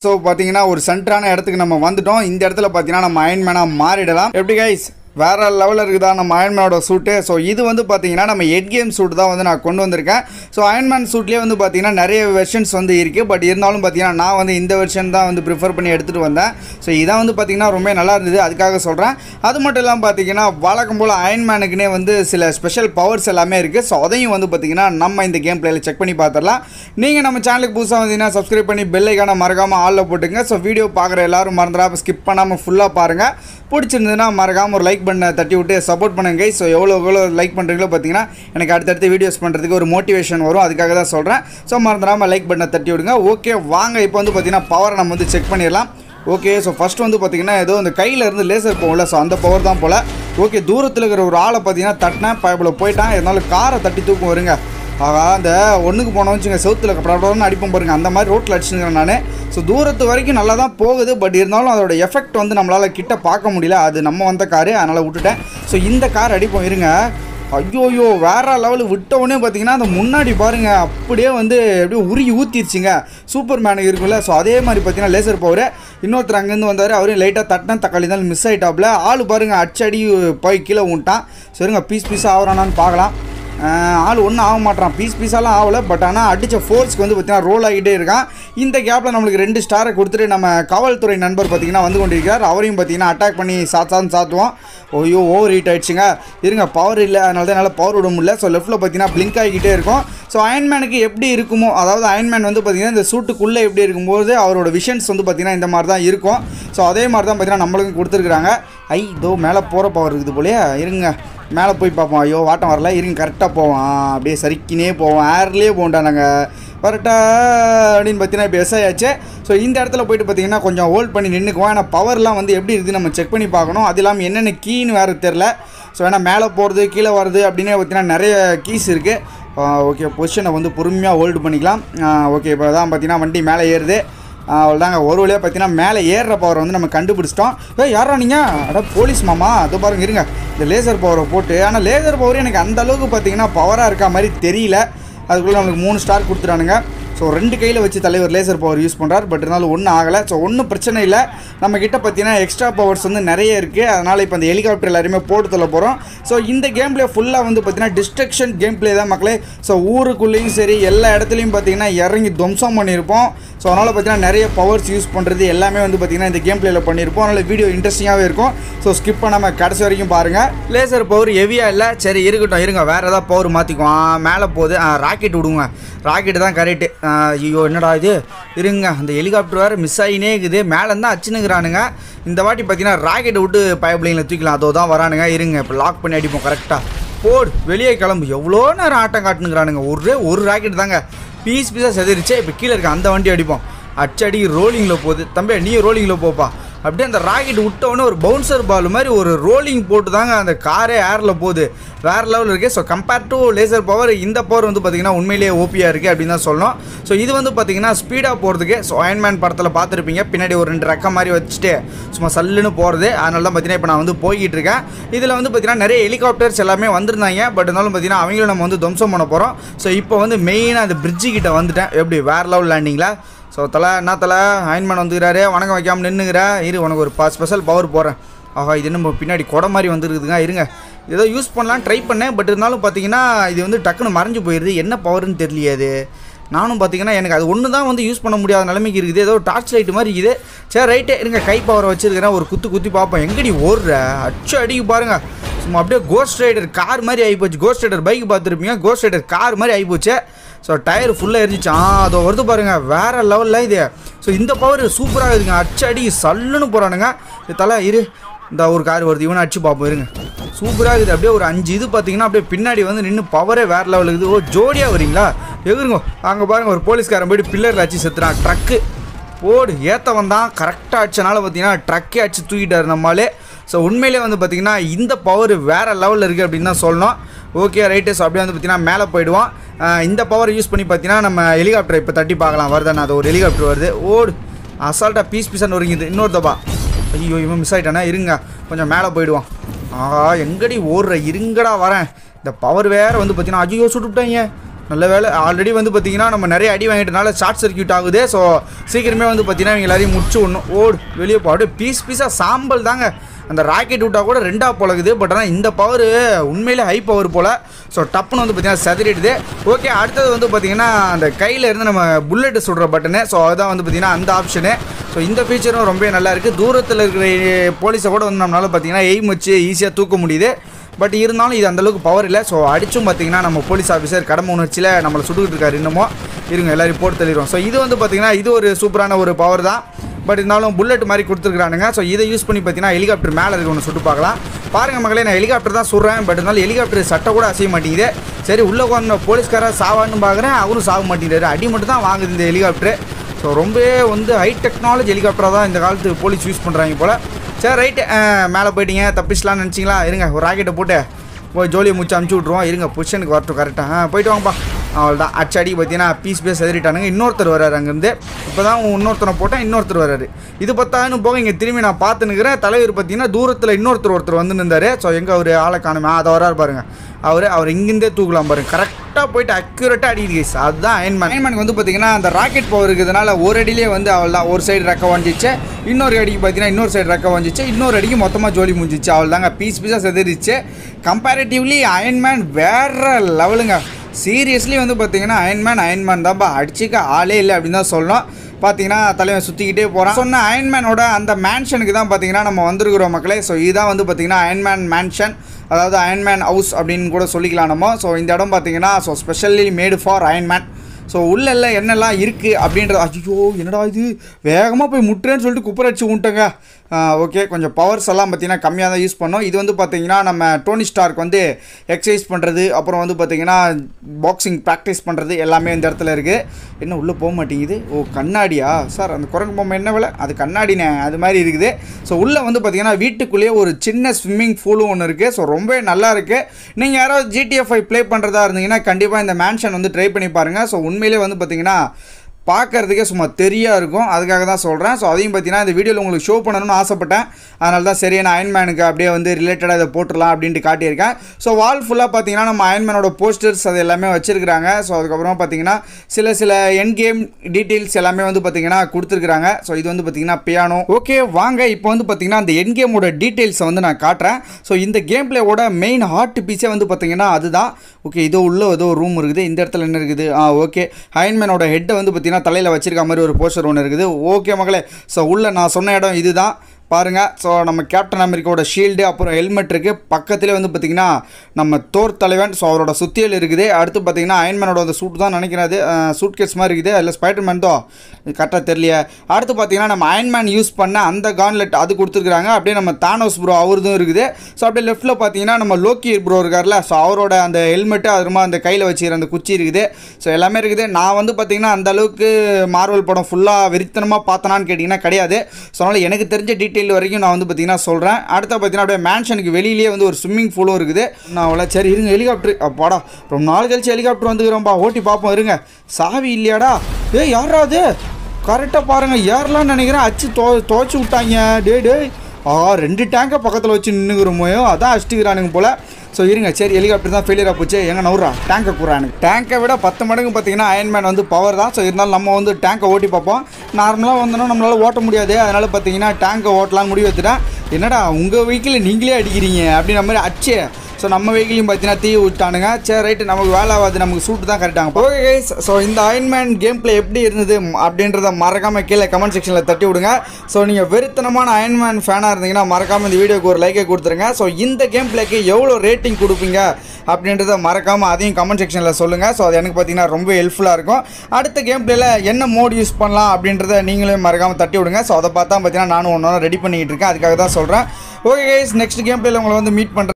So பார்த்தீங்கன்னா ஒரு சென்டரான இடத்துக்கு நம்ம வந்துட்டோம் இந்த இடத்துல பார்த்தீங்கன்னா நம்ம அயன்மேனாக மாறிடலாம் எப்படி கைஸ் வேற லெவலில் இருக்குதா நம்ம அயன்மேனோட சூட்டு ஸோ இது வந்து பார்த்தீங்கன்னா நம்ம எட் கேம் சூட் தான் வந்து நான் கொண்டு வந்திருக்கேன் ஸோ அயன்மேன் சூட்லேயே வந்து பார்த்தீங்கன்னா நிறைய வெர்ஷன்ஸ் வந்து இருக்குது பட் இருந்தாலும் பார்த்தீங்கன்னா நான் வந்து இந்த வெர்ஷன் தான் வந்து ப்ரிஃபர் பண்ணி எடுத்துகிட்டு வந்தேன் ஸோ இதான் வந்து பார்த்தீங்கன்னா ரொம்ப நல்லா இருந்தது அதுக்காக சொல்கிறேன் அது மட்டும் இல்லாமல் பார்த்தீங்கன்னா வழக்கம் போல் அயன்மேனுக்குனே வந்து சில ஸ்பெஷல் பவர்ஸ் எல்லாமே இருக்குது ஸோ அதையும் வந்து பார்த்தீங்கன்னா நம்ம இந்த கேம் பிளேயில் செக் பண்ணி பார்த்துடலாம் நீங்கள் நம்ம சேனலுக்கு புதுசாக வந்தீங்கன்னா சப்ஸ்கிரைப் பண்ணி பெல்லைக்கான மறக்காமல் ஆளில் போட்டுங்க ஸோ வீடியோ பார்க்குற எல்லாரும் மறந்துடாம ஸ்கிப் பண்ணாமல் ஃபுல்லாக பாருங்கள் பிடிச்சிருந்ததுன்னா மறக்காமல் ஒரு லைக் பண்ண தட்டி விட்டு சப்போர்ட் பண்ணுங்க ஸோ எவ்வளோ எவ்வளோ லைக் பண்ணுறீங்களோ பார்த்தீங்கன்னா எனக்கு அடுத்தடுத்து வீடியோஸ் பண்ணுறதுக்கு ஒரு மோட்டிவேஷன் வரும் அதுக்காக தான் சொல்கிறேன் ஸோ மறந்துடாமல் லைக் பண்ண தட்டி விடுங்க ஓகே வாங்க இப்போ வந்து பார்த்தீங்கன்னா பவரை நம்ம வந்து செக் பண்ணிடலாம் ஓகே ஸோ ஃபஸ்ட் வந்து பார்த்தீங்கன்னா ஏதோ இந்த கையில் இருந்து லேசர் போகல ஸோ அந்த பவர் தான் போல் ஓகே தூரத்தில் இருக்கிற ஒரு ஆளை பார்த்தீங்கன்னா தட்டினேன் பயப்பில் போயிட்டான் இருந்தாலும் காரை தட்டி தூக்கம் வருங்க ஆகா அந்த ஒன்றுக்கு போனோம் வச்சுங்க செவுத்தில் படப்படன்னு அடிப்போம் பாருங்க அந்த மாதிரி ரோட்டில் அடிச்சுக்கிறேன் நான் ஸோ தூரத்து வரைக்கும் நல்லா தான் போகுது பட் இருந்தாலும் அதோட எஃபெக்ட் வந்து நம்மளால் கிட்ட பார்க்க முடியல அது நம்ம வந்த காரு அதனால் விட்டுட்டேன் ஸோ இந்த கார் அடிப்போம் இருங்க ஐயோயோ வேற லெவலு விட்டவுடனே பார்த்தீங்கன்னா அந்த முன்னாடி பாருங்க அப்படியே வந்து அப்படியே உருகி ஊற்றிருச்சுங்க சூப்பர் மேனுக்கு இருக்குல்ல ஸோ அதே மாதிரி பார்த்தீங்கன்னா லேசர் பவர் இன்னொருத்தர் அங்கேருந்து வந்தார் அவரையும் லைட்டாக தட்டினா தக்காளி தான் மிஸ் ஆகிட்டாப்புல ஆள் பாருங்க அச்சடி போய் கீழே விட்டான் சரிங்க பீஸ் பீஸாக ஆகுறானான்னு பார்க்கலாம் ஆஹ் ஆள் ஒன்றும் ஆக மாட்டான் பீஸ் பீஸாலாம் ஆகலை பட் ஆனால் அடித்த ஃபோர்ஸ்க்கு வந்து பார்த்தீங்கன்னா ரோல் ஆகிட்டே இருக்கான் இந்த கேப்பில் நம்மளுக்கு ரெண்டு ஸ்டாரை கொடுத்துட்டு நம்ம காவல்துறை நண்பர் பார்த்தீங்கன்னா வந்து கொண்டிருக்கார் அவரையும் பார்த்தீங்கன்னா அட்டாக் பண்ணி சாத்தான்னு சாத்துவோம் ஐயோ ஓவர் ஹீட் ஆயிடுச்சுங்க இருங்க பவர் இல்லை அதனால தான் என்னால் பவர் விட முடியல ஸோ லெஃப்ட்டில் பார்த்தீங்கன்னா பிளிங்க் ஆகிக்கிட்டே இருக்கும் ஸோ அயன்மேனுக்கு எப்படி இருக்குமோ அதாவது அயன்மேன் வந்து பார்த்தீங்கன்னா இந்த சூட்டுக்குள்ளே எப்படி இருக்கும்போது அவரோட விஷன்ஸ் வந்து பார்த்தீங்கன்னா இந்த மாதிரி தான் இருக்கும் ஸோ அதே மாதிரி தான் பார்த்தீங்கன்னா நம்மளுக்கும் கொடுத்துருக்குறாங்க ஐ இதோ மேலே போகிற பவர் இருக்குது போலயே இருங்க மேலே போய் பார்ப்போம் ஐயோ வாட்டம் வரல இருங்க கரெக்டாக போவோம் ஆ, அப்படியே சறுக்கினே போவோம் ஏர்லேயே போண்டா நாங்கள் கரெக்டா அப்படின்னு பார்த்தீங்கன்னா இப்போ எஸ்ஐ ஆச்சு ஸோ இந்த இடத்துல போயிட்டு பார்த்தீங்கன்னா கொஞ்சம் ஹோல்ட் பண்ணி நின்றுக்குவோம் ஏன்னா பவர்லாம் வந்து எப்படி இருக்குது நம்ம செக் பண்ணி பார்க்கணும் அது இல்லாமல் என்னென்ன கீன்னு வேறு தெரில ஸோ ஏன்னா மேலே போகிறது கீழே வர்றது அப்படின்னே பார்த்தீங்கன்னா நிறைய கீஸ் இருக்குது ஓகே பொசிஷனை வந்து பொறுமையாக ஹோல்டு பண்ணிக்கலாம் ஓகே இப்போ தான் பார்த்தீங்கன்னா வண்டி மேலே ஏறுது அவ்வளோதாங்க ஒரு வழியாக பார்த்தீங்கன்னா மேலே ஏறுற பவர் வந்து நம்ம கண்டுபிடிச்சிட்டோம் ஏய் யாரா நீங்கள் அட போலீஸ் மாமா அது பாருங்க இருங்க இந்த லேசர் பவரை போட்டு ஆனால் லேசர் பவர் எனக்கு அந்த அளவுக்கு பார்த்தீங்கன்னா பவராக இருக்க மாதிரி தெரியல அதுக்குள்ளே நம்மளுக்கு மூணு ஸ்டார் கொடுத்துட்டானுங்க ஸோ ரெண்டு கையில் வச்சு தலைவர் லேசர் பவர் யூஸ் பண்ணுறாரு பட் இருந்தாலும் ஒன்றும் ஆகலை ஸோ ஒன்றும் பிரச்சனை இல்லை நம்ம கிட்ட பார்த்தீங்கன்னா எக்ஸ்ட்ரா பவர்ஸ் வந்து நிறைய இருக்குது அதனால் இப்போ அந்த ஹெலிகாப்டர் எல்லாருமே போட்டு தள்ள போகிறோம் ஸோ இந்த கேம் பிளே ஃபுல்லாக வந்து பார்த்தீங்கன்னா டிஸ்ட்ரக்ஷன் கேம் பிளே தான் மக்களே ஸோ ஊருக்குள்ளேயும் சரி எல்லா இடத்துலையும் பார்த்தீங்கன்னா இறங்கி துவம்சம் பண்ணியிருப்போம் ஸோ அதனால் பார்த்தீங்கன்னா நிறைய பவர்ஸ் யூஸ் பண்ணுறது எல்லாமே வந்து பார்த்தீங்கன்னா இந்த கேம் பிளேயில் பண்ணியிருப்போம் அதனால் வீடியோ இன்ட்ரெஸ்டிங்காகவே இருக்கும் ஸோ ஸ்கிப் பண்ணாமல் கடைசி வரைக்கும் பாருங்கள் லேசர் பவர் ஹெவியாக இல்லை சரி இருக்கட்டும் இருங்க வேறு ஏதாவது பவர் மாற்றிக்குவோம் மேலே போகுது ராக்கெட் விடுங்க ராக்கெட் தான் கரெக்டு ஐயோ என்னடா இது இருங்க அந்த ஹெலிகாப்டர் வேறு மிஸ் ஆகினே இருக்குது மேலேருந்து அச்சுனுக்குறானுங்க இந்த வாட்டி பார்த்தீங்கன்னா ராக்கெட்டை விட்டு பயப்பிள்ளைங்களை தூக்கலாம் அதோ தான் வரானுங்க இருங்க இப்போ லாக் பண்ணி அடிப்போம் கரெக்டாக போடு வெளியே கிளம்பு எவ்வளோ நேரம் ஆட்டம் காட்டுனுங்கிறானுங்க ஒரே ஒரு ராக்கெட் தாங்க பீஸ் பீஸாக செதறிச்சே இப்போ கீழே இருக்க அந்த வண்டி அடிப்போம் அச்சடி ரோலிங்கில் போகுது தம்பி நீ ரோலிங்கில் போப்பா அப்படியே அந்த ராக்கெட் விட்டவுடனே ஒரு பவுன்சர் பால் மாதிரி ஒரு ரோலிங் போட்டு தாங்க அந்த காரே ஏரில் போகுது வேறு லெவலில் இருக்குது so compared to laser power இந்த பவர் வந்து பார்த்திங்கன்னா உண்மையிலேயே ஓபியாக இருக்குது அப்படின்னு தான் சொல்லணும் ஸோ இது வந்து பார்த்திங்கன்னா ஸ்பீடாக போகிறதுக்கு ஸோ அயன்மேன் படத்தில் பார்த்துருப்பீங்க பின்னாடி ஒரு ரெண்டு ரெக்கம் மாதிரி வச்சுட்டு சும்மா சல்லுன்னு போகிறது அதனால தான் பார்த்தீங்கன்னா இப்போ நான் வந்து போய்கிட்டு இருக்கேன் இதில் வந்து பார்த்திங்கன்னா நிறைய ஹெலிகாப்டர்ஸ் எல்லாமே வந்திருந்தாங்க பட் இருந்தாலும் பார்த்தீங்கன்னா அவங்களும் நம்ம வந்து துவம்சம் பண்ண போகிறோம் ஸோ இப்போ வந்து மெயினாக அந்த பிரிட்ஜு கிட்ட வந்துட்டேன் எப்படி வேறு லெவல் லேண்டிங்கில் ஸோ தலை என்ன தலை அயன்மேன் வந்துக்கிறாரு வணக்கம் வைக்காமல் நின்றுங்கிற இரு உனக்கு ஒரு பா ஸ்பெஷல் பவர் போகிறேன் ஆஹா இது நம்ம பின்னாடி கொடை மாதிரி வந்துருக்குதுங்க இருங்க ஏதோ யூஸ் பண்ணலாம் ட்ரை பண்ணேன் பட் இருந்தாலும் பார்த்தீங்கன்னா இது வந்து டக்குன்னு மறைஞ்சு போயிடுது என்ன பவர்னு தெரியலையே அது நானும் பார்த்தீங்கன்னா எனக்கு அது ஒன்று தான் வந்து யூஸ் பண்ண முடியாத நிலைமைக்கு இருக்குது ஏதோ டார்ச் லைட் மாதிரி இருக்குது சரி ரைட்டே இருங்க கை பவரை வச்சிருக்கிறேன் ஒரு குத்து குத்தி பார்ப்போம் எங்கடி ஓடுற அச்சு அடிக்கு பாருங்க சும்மா அப்படியே கோஸ்ட் ரைடர் கார் மாதிரி ஆகிப்போச்சு கோஸ்ட் ரைடர் பைக் பார்த்துருப்பீங்க கோஸ்ட் ரைடர் கார் மாதிரி ஆகிப்போச்சு ஸோ டயர் ஃபுல்லாக எரிஞ்சிச்சு ஆ அதோ வருது பாருங்க வேற லெவலில் இது ஸோ இந்த பவர் சூப்பராக இருக்குதுங்க அச்சு அடி சல்லுன்னு போகிறானுங்க இது தலை இரு இந்த ஒரு கார் வருது இவனை அடிச்சு பார்ப்போம் இருங்க சூப்பராக இருக்குது அப்படியே ஒரு அஞ்சு இது பார்த்தீங்கன்னா அப்படியே பின்னாடி வந்து நின்று பவரே வேற லெவல் இருக்குது ஓ ஜோடியாக வரீங்களா எகுருங்க அங்கே பாருங்க ஒரு போலீஸ்காரன் போயிட்டு பில்லரில் அடிச்சு செத்துறான் ட்ரக்கு போடு ஏற்ற வந்தான் கரெக்டாக அடிச்சனால பார்த்தீங்கன்னா ட்ரக்கே அடிச்சு தூக்கிட்டாரு நம்மளே ஸோ உண்மையிலே வந்து பார்த்தீங்கன்னா இந்த பவர் வேறு லெவலில் இருக்குது அப்படின்னு தான் சொல்லணும் ஓகே ரைட்டு ஸோ அப்படியே வந்து பார்த்தீங்கன்னா மேலே போயிடுவோம் ஆஹ் இந்த பவர் யூஸ் பண்ணி பார்த்தீங்கன்னா நம்ம ஹெலிகாப்டர் இப்போ தட்டி பார்க்கலாம் வருதானே அது ஒரு ஹெலிகாப்டர் வருது ஓடு அசால்ட்டாக பீஸ் பீஸாக நொறுங்குது இன்னொரு தப்பா ஐயோ இவன் மிஸ் ஆகிட்டானா இருங்க கொஞ்சம் மேலே போயிடுவான் ஆ எங்கடி ஓடுற இருங்கடா வரேன் இந்த பவர் வேறு வந்து பார்த்தீங்கன்னா ஐயோ சுட்டுவிட்டாங்க நல்ல வேலை ஆல்ரெடி வந்து பார்த்தீங்கன்னா நம்ம நிறைய அடி வாங்கிட்டனால ஷார்ட் சர்க்யூட் ஆகுது ஸோ சீக்கிரமே வந்து பார்த்தீங்கன்னா இவங்க எல்லாரையும் முடிச்சு விடணும் ஓடு வெளியே போ அப்படியே பீஸ் பீஸாக சாம்பல் தாங்க அந்த ராக்கெட் விட்டா கூட ரெண்டா பழகுது பட் ஆனால் இந்த பவர் உண்மையிலே ஹை பவர் போல் ஸோ டப்புன்னு வந்து பார்த்தீங்கன்னா செதறிடுது ஓகே அடுத்தது வந்து பார்த்தீங்கன்னா அந்த கையில் இருந்து நம்ம புல்லெட் சுடுற பட்டனு ஸோ அதுதான் வந்து பார்த்தீங்கன்னா அந்த ஆப்ஷனு ஸோ இந்த ஃபீச்சரும் ரொம்ப நல்லா இருக்குது தூரத்தில் இருக்கிற போலீஸை கூட வந்து நம்மளால் பார்த்தீங்கன்னா எய்ம் வச்சு ஈஸியாக தூக்க முடியுது பட் இருந்தாலும் இது அந்தளவுக்கு பவர் இல்லை ஸோ அடிச்சும் பார்த்தீங்கன்னா நம்ம போலீஸ் ஆஃபீஸர் கடமை உணர்ச்சியில் நம்மளை சுட்டுக்கிட்டு இருக்காரு இன்னமும் இருங்க எல்லாரும் போட்டு தள்ளிடுவோம் ஸோ இது வந்து பார்த்தீங்கன்னா இது ஒரு சூப்பரான ஒரு பவர் தான் பட் இருந்தாலும் புல்லட் மாதிரி கொடுத்துருக்கானுங்க ஸோ இதை யூஸ் பண்ணி பார்த்தீங்கன்னா ஹெலிகாப்டர் மேலே இருக்க ஒன்று சுட்டு பார்க்கலாம் பாருங்க மகளே நான் ஹெலிகாப்டர் தான் சுடுறேன் பட் இருந்தாலும் ஹெலிகாப்டர் சட்டை கூட அசைய மாட்டேங்குது சரி உள்ளே உட்காந்து போலீஸ்காரர் சாவான்னு பார்க்குறேன் அவரும் சாக மாட்டேங்கிறாரு அடி மட்டும் தான் வாங்குது இந்த ஹெலிகாப்டர் ஸோ ரொம்பவே வந்து ஹை டெக்னாலஜி ஹெலிகாப்டராக தான் இந்த காலத்து போலீஸ் யூஸ் பண்ணுறாங்க போல் சரி ரைட்டு மேலே போயிட்டீங்க தப்பிச்சலாம்னு நினச்சிங்களா இருங்க ஒரு ராக்கெட்டை போட்டு போய் ஜோலியை முடிச்சு அமுச்சு விட்ருவோம் இருங்க பொசிஷனுக்கு வரட்டும் கரெக்டாக ஆ போயிட்டு வாங்கப்பா அவ்வளோதான் அச்சடி பார்த்தீங்கன்னா பீஸ் பீஸ் எதிரிட்டானுங்க இன்னொருத்தர் வராரு அங்கேருந்து இப்போ தான் இன்னொருத்தனை போட்டேன் இன்னொருத்தர் வராரு இது பத்தாயிரம் போக இங்கே திரும்பி நான் பார்த்துனுக்கிறேன் தலைவர் பார்த்தீங்கன்னா தூரத்தில் இன்னொருத்தர் ஒருத்தர் வந்து நின்றாரு ஸோ எங்கே அவர் ஆளை காணுமே அதை வராரு பாருங்க அவர் அவர் இங்கிருந்தே தூக்கலாம் பாருங்க கரெக்டாக போயிட்டு அக்யூரேட்டாக அடிக்குது guys. அதுதான் அயன்மேன் அயன்மேனுக்கு வந்து பார்த்தீங்கன்னா அந்த ராக்கெட் பவர் இருக்கிறதுனால ஒரு அடியிலே வந்து அவள் தான் ஒரு சைடு ரெக்க வஞ்சிச்சு இன்னொரு அடிக்கு பார்த்தீங்கன்னா இன்னொரு சைடு ரெக்க வஞ்சிச்சு இன்னொரு அடிக்கு மொத்தமாக ஜோலி முடிஞ்சிச்சு அவள் தாங்க பீஸ் பீஸாக செதறிச்சு கம்பேரிட்டிவ்லி அயன்மேன் வேற லெவலுங்க சீரியஸ்லி வந்து பார்த்தீங்கன்னா அயன்மேன் அயன்மேன் தான்ப்பா அடிச்சுக்க ஆளே இல்லை அப்படின்னு தான் சொல்லணும் பார்த்தீங்கன்னா தலைவன் சுற்றிக்கிட்டே போகிறான் சொன்ன அயன்மேனோட அந்த மேன்ஷனுக்கு தான் பார்த்தீங்கன்னா நம்ம வந்திருக்கிறோம் மக்களே ஸோ இதுதான் வந்து பார்த்தீங்கன்னா அயன்மேன் மேன்ஷன் அதாவது அயன்மேன் ஹவுஸ் அப்படின்னு கூட சொல்லிக்கலாம் நம்ம ஸோ இந்த இடம் பார்த்தீங்கன்னா so specially made for Iron Man so உள்ள என்னெல்லாம் இருக்குது அப்படின்றது ஐயோ என்னடா இது வேகமாக போய் முட்டுறேன்னு சொல்லிட்டு குப்பரை அடிச்சு விட்டேங்க ஓகே கொஞ்சம் பவர்ஸ் எல்லாம் பார்த்தீங்கன்னா கம்மியாக தான் யூஸ் பண்ணோம் இது வந்து பார்த்தீங்கன்னா நம்ம டோனி ஸ்டார்க் வந்து எக்ஸசைஸ் பண்ணுறது அப்புறம் வந்து பார்த்தீங்கன்னா பாக்ஸிங் ப்ராக்டிஸ் பண்ணுறது எல்லாமே இந்த இடத்துல இருக்குது என்ன உள்ளே போக மாட்டேங்குது ஓ கண்ணாடியா சார் அந்த குரங்கு பொம்மை என்ன விலை அது கண்ணாடினே அது மாதிரி இருக்குது ஸோ உள்ளே வந்து பார்த்தீங்கன்னா வீட்டுக்குள்ளேயே ஒரு சின்ன ஸ்விம்மிங் பூலும் ஒன்று இருக்குது ஸோ ரொம்ப நல்லா இருக்குது நீங்கள் யாராவது ஜிடிஎஃப்ஐ ப்ளே பண்ணுறதா இருந்தீங்கன்னா கண்டிப்பாக இந்த மேன்ஷன் வந்து ட்ரை பண்ணி பாருங்கள் ஸோ உண்மையிலே வந்து பார்த்தீங்கன்னா பார்க்கறதுக்கே சும்மா தெரியா இருக்கும் அதுக்காக தான் சொல்கிறேன் ஸோ அதையும் பார்த்தீங்கன்னா இந்த வீடியோவில் உங்களுக்கு ஷோ பண்ணணும்னு ஆசைப்பட்டேன் அதனால தான் சரி நான் அயன்மேனுக்கு அப்படியே வந்து ரிலேட்டடாக இதை போட்டுடலாம் அப்படின்ட்டு காட்டியிருக்கேன் ஸோ வால் ஃபுல்லாக பார்த்தீங்கன்னா நம்ம அயன்மேனோட போஸ்டர்ஸ் அது எல்லாமே வச்சுருக்காங்க ஸோ அதுக்கப்புறம் பார்த்தீங்கன்னா சில சில என் கேம் டீட்டெயில்ஸ் எல்லாமே வந்து பார்த்தீங்கன்னா கொடுத்துருக்குறாங்க ஸோ இது வந்து பார்த்தீங்கன்னா பியானோ ஓகே வாங்க இப்போ வந்து பார்த்தீங்கன்னா அந்த என் கேமோட டீட்டெயில்ஸை வந்து நான் காட்டுறேன் ஸோ இந்த கேம் பிளேவோட மெயின் ஹார்ட் பீஸே வந்து பார்த்தீங்கன்னா அதுதான் ஓகே இதோ உள்ள ஏதோ ரூம் இருக்குது இந்த இடத்துல என்ன இருக்குது ஆ ஓகே அயன்மேனோட ஹெட்டை வந்து பார்த்தீங்கன்னா தலையில் வச்சிருக்க மாதிரி ஒரு போஸ்டர் ஒன்று இருக்குது ஓகே மகளே ஸோ உள்ள நான் சொன்ன இடம் இதுதான் பாருங்கள் ஸோ நம்ம கேப்டன் அமெரிக்காவோட ஷீல்டு அப்புறம் ஹெல்மெட் இருக்குது பக்கத்துலேயே வந்து பார்த்திங்கன்னா நம்ம தோர் தலைவன் ஸோ அவரோட சுத்தியல் இருக்குது அடுத்து பார்த்தீங்கன்னா அயன்மேனோட அந்த சூட் தான் நினைக்கிறேன் அது சூட் கேஸ் மாதிரி இருக்குது அதில் ஸ்பைடர்மேன் தான் கரெக்டாக தெரியலையே அடுத்து பார்த்தீங்கன்னா நம்ம அயன்மேன் யூஸ் பண்ண அந்த கான்லெட் அது கொடுத்துருக்குறாங்க அப்படியே நம்ம தானோஸ் ப்ரோ அவரதும் இருக்குது ஸோ அப்படியே லெஃப்ட்டில் பார்த்தீங்கன்னா நம்ம லோக்கி ப்ரோ இருக்கார்ல ஸோ அவரோட அந்த ஹெல்மெட்டு அதுமா அந்த கையில் வச்சுக்கிற அந்த குச்சி இருக்குது ஸோ எல்லாமே இருக்குது நான் வந்து பார்த்தீங்கன்னா அந்த அளவுக்கு மார்வல் படம் ஃபுல்லாக வெறித்தனமாக பார்த்தனான்னு கேட்டிங்கன்னா கிடையாது ஸோ அதனால் எனக்கு தெரிஞ்ச டீட்டெயில் வரைக்கும் நான் வந்து பார்த்தீங்கன்னா சொல்கிறேன் அடுத்த பார்த்தீங்கன்னா அப்படியே மேன்ஷனுக்கு வெளியிலேயே வந்து ஒரு ஸ்விம்மிங் பூலும் இருக்குது நான் அவ்வளோ சரி இருங்க ஹெலிகாப்டர் அப்பாடா ரொம்ப நாள் கழிச்சு ஹெலிகாப்டர் வந்துக்கிறோம்ப்பா ஓட்டி பார்ப்போம் இருங்க சாவி இல்லையாடா ஏய் யாரா அது கரெக்டாக பாருங்கள் ஏறலாம்னு நினைக்கிறேன் அச்சு தோ துவச்சி விட்டாங்க டே டே ஆ ரெண்டு டேங்கை பக்கத்தில் வச்சு நின்றுக்கிறோமோ அதான் அடிச்சுக்கிறானுங்க போல் ஸோ இருங்க சரி ஹெலிகாப்டர் தான் ஃபெயிலியராக போச்சு எங்கே நவுறா டேங்கை கூறானுங்க டேங்கை விட பத்து மடங்கு பார்த்தீங்கன்னா அயன்மேன் வந்து பவர் தான் ஸோ இருந்தாலும் நம்ம வந்து டேங்கை ஓட்டி பார்ப்போம் நார்மலாக வந்தோன்னா நம்மளால் ஓட்ட முடியாது அதனால் பார்த்தீங்கன்னா டேங்கை ஓட்டலாம்னு முடிவு வச்சுட்டேன் என்னடா உங்கள் வெஹிக்கிள் நீங்களே அடிக்கிறீங்க அப்படின்ற மாதிரி அச்சே ஸோ நம்ம வெஹிக்கிளையும் பார்த்தீங்கன்னா தீ விட்டானுங்க சரி ரைட்டு நமக்கு வேலை ஆகாது நமக்கு சூட்டு தான் கரெக்டாங்க ஓகே கைஸ் ஸோ இந்த அயன்மேன் கேம் பிளே எப்படி இருந்தது ம், அப்படின்றத மறக்காமல் கீழே கமெண்ட் செக்ஷனில் தட்டி விடுங்க ஸோ நீங்கள் வெறுத்தனமான அயன்மேன் ஃபேனாக இருந்தீங்கன்னா மறக்காமல் இந்த வீடியோக்கு ஒரு லைக்கை கொடுத்துருங்க ஸோ இந்த கேம் பிளேக்கு எவ்வளோ ரேட்டிங் கொடுப்பீங்க அப்படின்றத மறக்காமல் அதையும் கமெண்ட் செக்ஷனில் சொல்லுங்கள் ஸோ அது எனக்கு பார்த்தீங்கன்னா ரொம்ப ஹெல்ப்ஃபுல்லாக இருக்கும் அடுத்த கேம் பிளேல என்ன மோட் யூஸ் பண்ணலாம் அப்படின்றத நீங்களே மறக்காமல் தட்டி விடுங்க ஸோ அதை பார்த்தா பார்த்தீங்கன்னா நானும் ஒன்று ரெடி பண்ணிக்கிட்டு இருக்கேன் அதுக்காக தான் சொல்கிறேன் ஓகே கைஸ் நெக்ஸ்ட் கேம் பிளேல உங்களை வந்து மீட் பண்ணுறேன்